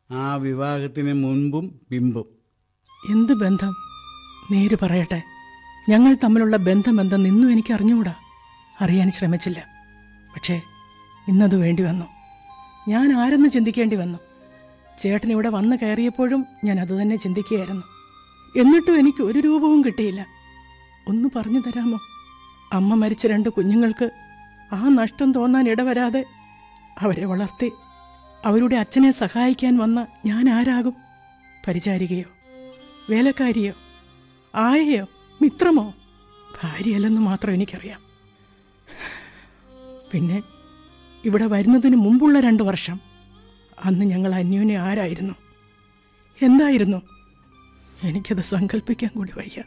ആ വിവാഹത്തിന് മുൻപും പിമ്പും എന്ത് ബന്ധം നേര് പറയട്ടെ ഞങ്ങൾ തമ്മിലുള്ള ബന്ധം എന്തെന്ന് ഇന്നും എനിക്ക് അറിഞ്ഞുകൂടാ അറിയാൻ ശ്രമിച്ചില്ല പക്ഷേ ഇന്നത് വേണ്ടി വന്നു ഞാൻ ആരെന്ന് ചിന്തിക്കേണ്ടി വന്നു ചേട്ടൻ ഇവിടെ വന്ന് കയറിയപ്പോഴും ഞാൻ അത് തന്നെ ചിന്തിക്കുകയായിരുന്നു എന്നിട്ടും എനിക്ക് ഒരു രൂപവും കിട്ടിയില്ല ഒന്ന് പറഞ്ഞു തരാമോ അമ്മ മരിച്ച രണ്ട് കുഞ്ഞുങ്ങൾക്ക് ആ നഷ്ടം തോന്നാൻ ഇടവരാതെ അവരെ വളർത്തി അവരുടെ അച്ഛനെ സഹായിക്കാൻ വന്ന ഞാൻ ആരാകും പരിചാരികയോ വേലക്കാരിയോ ആയയോ മിത്രമോ ഭാര്യയല്ലെന്ന് മാത്രം എനിക്കറിയാം പിന്നെ ഇവിടെ വരുന്നതിന് മുമ്പുള്ള രണ്ട് വർഷം അന്ന് ഞങ്ങൾ അന്യോന്യം ആരായിരുന്നു എന്തായിരുന്നു എനിക്കത് സങ്കല്പിക്കാൻ കൂടി വയ്യ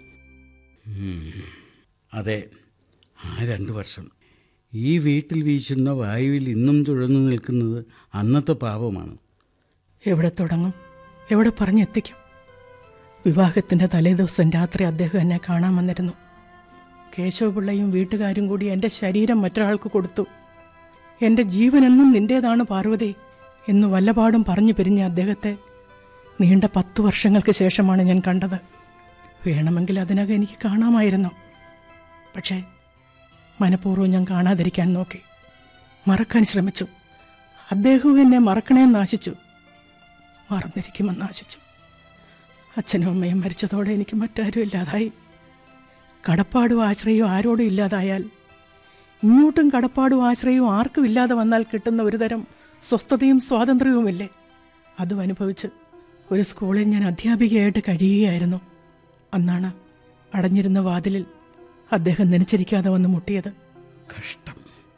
അതെ ആ രണ്ട് വർഷം ഈ വീട്ടിൽ വീശുന്ന വായുവിൽ ഇന്നും തുഴന്നു നിൽക്കുന്നത് അന്നത്തെ പാപമാണ് എവിടെ തുടങ്ങും എവിടെ പറഞ്ഞെത്തിക്കും വിവാഹത്തിന്റെ തലേദിവസം രാത്രി അദ്ദേഹം എന്നെ കാണാൻ വന്നിരുന്നു കേശവപിള്ളയും വീട്ടുകാരും കൂടി എൻ്റെ ശരീരം മറ്റൊരാൾക്ക് കൊടുത്തു എൻ്റെ ജീവനെന്നും നിന്റേതാണ് പാർവതി എന്ന് വല്ലപാടും പറഞ്ഞു പിരിഞ്ഞ അദ്ദേഹത്തെ നീണ്ട പത്തു വർഷങ്ങൾക്ക് ശേഷമാണ് ഞാൻ കണ്ടത് വേണമെങ്കിൽ അതിനകം എനിക്ക് കാണാമായിരുന്നു പക്ഷേ മനഃപൂർവ്വം ഞാൻ കാണാതിരിക്കാൻ നോക്കി മറക്കാൻ ശ്രമിച്ചു അദ്ദേഹവും എന്നെ മറക്കണേന്ന് ആശിച്ചു മറന്നിരിക്കുമെന്ന് ആശിച്ചു അച്ഛനും അമ്മയും മരിച്ചതോടെ എനിക്ക് മറ്റാരും ഇല്ലാതായി കടപ്പാടും ആശ്രയവും ആരോടും ഇല്ലാതായാൽ ഇങ്ങോട്ടും കടപ്പാടും ആശ്രയവും ആർക്കും ഇല്ലാതെ വന്നാൽ കിട്ടുന്ന ഒരുതരം സ്വസ്ഥതയും സ്വാതന്ത്ര്യവുമില്ലേ അതും അനുഭവിച്ച് ഒരു സ്കൂളിൽ ഞാൻ അധ്യാപികയായിട്ട് കഴിയുകയായിരുന്നു അന്നാണ് അടഞ്ഞിരുന്ന വാതിലിൽ അദ്ദേഹം നനച്ചിരിക്കാതെ വന്ന് മുട്ടിയത് കഷ്ടം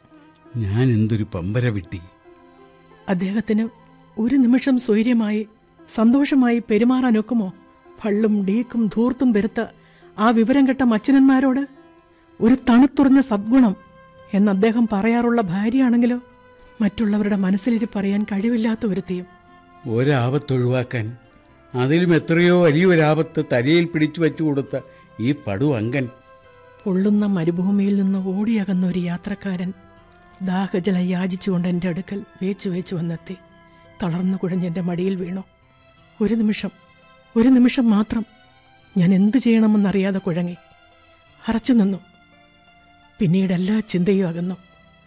ഞാൻ എന്തൊരു പമ്പര വിട്ടി അദ്ദേഹത്തിന് ഒരു നിമിഷം സ്വൈര്യമായി സന്തോഷമായി പെരുമാറാനൊക്കുമോ പള്ളും ഡീക്കും ധൂർത്തും പെരുത്ത ആ വിവരം കെട്ട മച്ചനന്മാരോട് ഒരു തണുത്തുറഞ്ഞ സദ്ഗുണം എന്ന് അദ്ദേഹം പറയാറുള്ള ഭാര്യയാണെങ്കിലോ മറ്റുള്ളവരുടെ മനസ്സിലിരിപ്പറിയാൻ കഴിവില്ലാത്ത ഒരുത്തിയും ഒരാപത്തൊഴിവാക്കാൻ അതിലും എത്രയോ വലിയൊരാപത്ത് തലയിൽ പിടിച്ചു വെച്ചു കൊടുത്ത ഈ പടുവങ്കൻ പൊള്ളുന്ന മരുഭൂമിയിൽ നിന്ന് ഓടിയകന്ന ഒരു യാത്രക്കാരൻ ദാഹജലം യാചിച്ചുകൊണ്ട് എൻ്റെ അടുക്കൽ വേച്ചു വേച്ചു വന്നെത്തി തളർന്നു കുഴഞ്ഞെൻ്റെ മടിയിൽ വീണു ഒരു നിമിഷം ഒരു നിമിഷം മാത്രം ഞാൻ എന്തു ചെയ്യണമെന്നറിയാതെ കുഴങ്ങി അറച്ചു നിന്നു പിന്നീട് എല്ലാ ചിന്തയും അകന്നു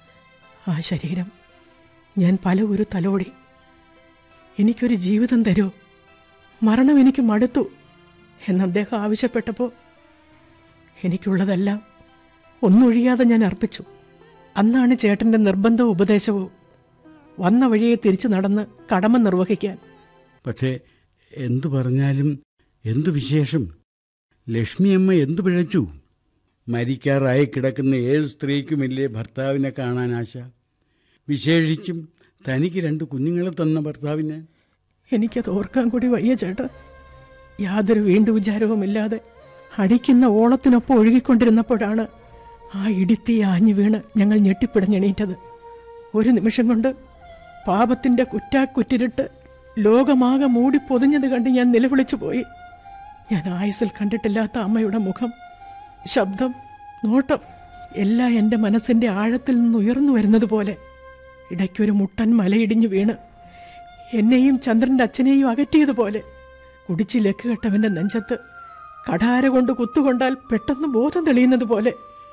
ആ ശരീരം ഞാൻ പല ഒരു തലോടി എനിക്കൊരു ജീവിതം തരൂ മരണം എനിക്ക് മടുത്തു എന്ന് അദ്ദേഹം ആവശ്യപ്പെട്ടപ്പോൾ എനിക്കുള്ളതെല്ലാം ഒന്നൊഴിയാതെ ഞാൻ അർപ്പിച്ചു അന്നാണ് ചേട്ടന്റെ നിർബന്ധവും ഉപദേശവും വന്ന വഴിയെ തിരിച്ചു നടന്ന് കടമ നിർവഹിക്കാൻ പക്ഷേ എന്തു പറഞ്ഞാലും എന്തു വിശേഷം ലക്ഷ്മിയമ്മ എന്തു പിഴച്ചു മരിക്കാറായി കിടക്കുന്ന ഏത് സ്ത്രീക്കുമില്ലേ ഭർത്താവിനെ കാണാൻ ആശ വിശേഷിച്ചും തനിക്ക് രണ്ട് കുഞ്ഞുങ്ങളെ തന്ന ഭർത്താവിനെ എനിക്കത് ഓർക്കാൻ കൂടി വയ്യ ചേട്ടാ യാതൊരു വീണ്ടു വിചാരവുമില്ലാതെ അടിക്കുന്ന ഓളത്തിനൊപ്പം ഒഴുകിക്കൊണ്ടിരുന്നപ്പോഴാണ് ആ ഇടിത്തി ആഞ്ഞു വീണ് ഞങ്ങൾ ഞെട്ടിപ്പിടഞ്ഞെണീറ്റത് ഒരു നിമിഷം കൊണ്ട് പാപത്തിന്റെ കുറ്റാക്കുറ്റിരിട്ട് ലോകമാകെ മൂടി പൊതിഞ്ഞത് കണ്ട് ഞാൻ നിലവിളിച്ചു പോയി ഞാൻ ആയുസിൽ കണ്ടിട്ടില്ലാത്ത അമ്മയുടെ മുഖം ശബ്ദം നോട്ടം എല്ലാം എൻ്റെ മനസ്സിന്റെ ആഴത്തിൽ നിന്ന് ഉയർന്നു വരുന്നത് പോലെ ഇടയ്ക്കൊരു മുട്ടൻ മലയിടിഞ്ഞു വീണ് എന്നെയും ചന്ദ്രന്റെ അച്ഛനെയും അകറ്റിയതുപോലെ കുടിച്ച് ലക്ക് കെട്ടവന്റെ നെഞ്ചത്ത് കടാര കൊണ്ട് കുത്തുകൊണ്ടാൽ പെട്ടെന്ന് ബോധം തെളിയുന്നത് പോലെ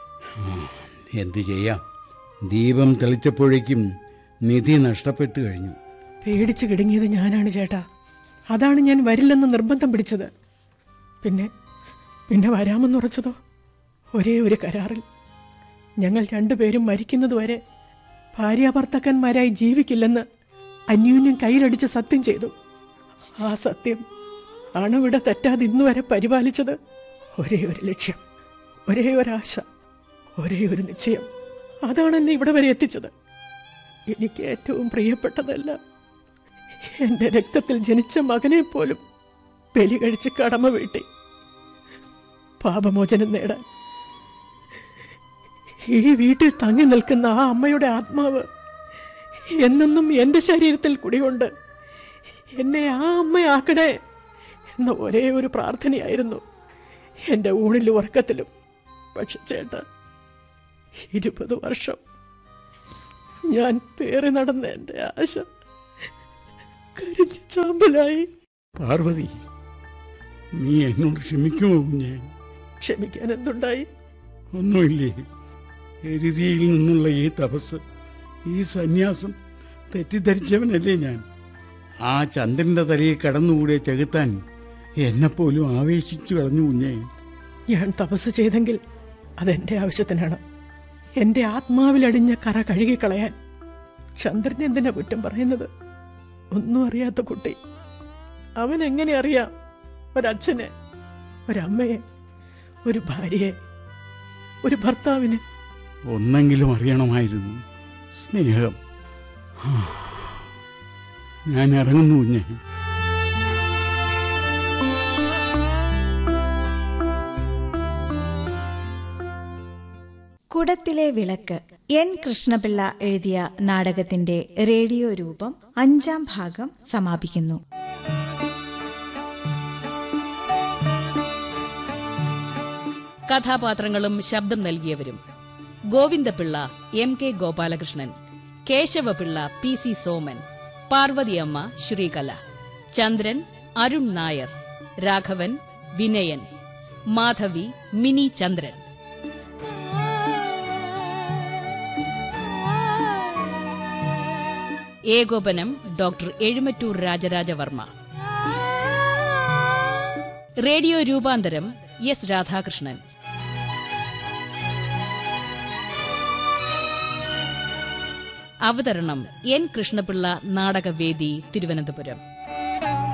എന്തു ചെയ്യാം ദീപം തെളിച്ചപ്പോഴേക്കും നിധി നഷ്ടപ്പെട്ടു കഴിഞ്ഞു പേടിച്ച് കിടുങ്ങിയത് ഞാനാണ് ചേട്ടാ അതാണ് ഞാൻ വരില്ലെന്ന് നിർബന്ധം പിടിച്ചത് പിന്നെ പിന്നെ വരാമെന്നുറച്ചതോ ഒരേ ഒരു കരാറിൽ ഞങ്ങൾ രണ്ടുപേരും മരിക്കുന്നതുവരെ ഭാര്യാഭർത്താക്കന്മാരായി ജീവിക്കില്ലെന്ന് അന്യോന്യം കയ്യിലടിച്ച് സത്യം ചെയ്തു ആ സത്യം അണുവിടെ തെറ്റാതെ ഇന്നുവരെ പരിപാലിച്ചത് ഒരേ ഒരു ലക്ഷ്യം ഒരേ ഒരാശ ഒരേ ഒരു നിശ്ചയം അതാണ് എന്നെ ഇവിടെ വരെ എത്തിച്ചത് എനിക്ക് ഏറ്റവും പ്രിയപ്പെട്ടതല്ല എന്റെ രക്തത്തിൽ ജനിച്ച മകനെ പോലും ബലി കഴിച്ച് കടമ വീട്ടി പാപമോചനം നേടാൻ ഈ വീട്ടിൽ തങ്ങി നിൽക്കുന്ന ആ അമ്മയുടെ ആത്മാവ് എന്നെന്നും എന്റെ ശരീരത്തിൽ കുടികൊണ്ട് എന്നെ ആ അമ്മയാക്കണേ എന്ന ഒരേ ഒരു പ്രാർത്ഥനയായിരുന്നു എൻ്റെ ഊണിലും ഉറക്കത്തിലും പക്ഷെ ചേട്ടാ ഇരുപത് വർഷം ഞാൻ പേറി നടന്ന എൻ്റെ ആശ കരിഞ്ഞ് ചാമ്പലായി പാർവതി നീ എന്നോട് ക്ഷമിക്കുമോ കുഞ്ഞെ ക്ഷമിക്കാൻ എന്തുണ്ടായി ഒന്നുമില്ലേ എരുതിയിൽ നിന്നുള്ള ഈ തപസ് ഈ സന്യാസം തെറ്റിദ്ധരിച്ചവനല്ലേ ഞാൻ ആ ചന്ദ്രന്റെ തലയിൽ കടന്നുകൂടിയ ചെകുത്താൻ എന്നെപ്പോലും ആവേശിച്ചു കളഞ്ഞു കുഞ്ഞെ ഞാൻ തപസ് ചെയ്തെങ്കിൽ അതെന്റെ ആവശ്യത്തിനാണ് എന്റെ ആത്മാവിലടിഞ്ഞ കറ കഴുകിക്കളയാൻ ചന്ദ്രൻ എന്തിനാ കുറ്റം പറയുന്നത് ഒന്നും അറിയാത്ത കുട്ടി അവൻ എങ്ങനെ അറിയാം ഒരച്ഛനെ ഒരമ്മയെ ഒരു ഭാര്യയെ ഒരു ഭർത്താവിനെ ഒന്നെങ്കിലും അറിയണമായിരുന്നു സ്നേഹം ഹാ. ഞാൻ ഇറങ്ങുന്നു കുഞ്ഞെ കുടത്തിലെ വിളക്ക് എൻ കൃഷ്ണപിള്ള എഴുതിയ നാടകത്തിന്റെ റേഡിയോ രൂപം അഞ്ചാം ഭാഗം സമാപിക്കുന്നു കഥാപാത്രങ്ങളും ശബ്ദം നൽകിയവരും Govindapillai M K Gopalakrishnan Keshavapillai P C Soman Parvathiyamma Sreekala Chandran Arun Nair Raghavan Vinayan Madhavi Mini Chandran ഏകോപനം ഡോക്ടർ എഴുമറ്റൂർ രാജരാജവർമ്മ റേഡിയോ രൂപാന്തരം എസ് രാധാകൃഷ്ണൻ അവതരണം എൻ കൃഷ്ണപിള്ള നാടകവേദി തിരുവനന്തപുരം